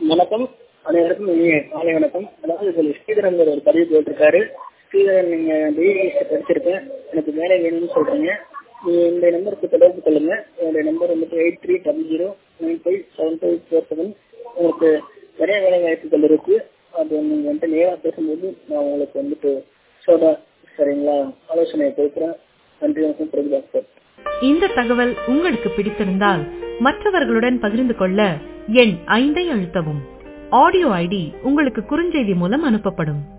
வணக்கம் அனைவருக்கும் இனிய காலை வணக்கம் அதாவது இதில் ஸ்ரீதரன் ஒரு பதிவு போட்டிருக்காரு ஸ்ரீதரன் நீங்க பிஎஸ்சி படிச்சிருக்கேன் எனக்கு வேலை வேணும்னு சொல்றீங்க நீங்க இந்த நம்பருக்கு தொடர்பு கொள்ளுங்க என்னுடைய நம்பர் வந்துட்டு eight three double zero nine five seven five four seven உங்களுக்கு நிறைய வேலை வாய்ப்புகள் இருக்கு அது நீங்க வந்துட்டு நேராக பேசும்போது நான் உங்களுக்கு வந்துட்டு சொல்றேன் சரிங்களா ஆலோசனை கொடுக்குறேன் நன்றி வணக்கம் பிரபுதாஸ் சார் இந்த தகவல் உங்களுக்கு பிடித்திருந்தால் மற்றவர்களுடன் பகிர்ந்து கொள்ள எண் ஐந்தை அழுத்தவும் ஆடியோ ஐடி உங்களுக்கு குறுஞ்செய்தி மூலம் அனுப்பப்படும்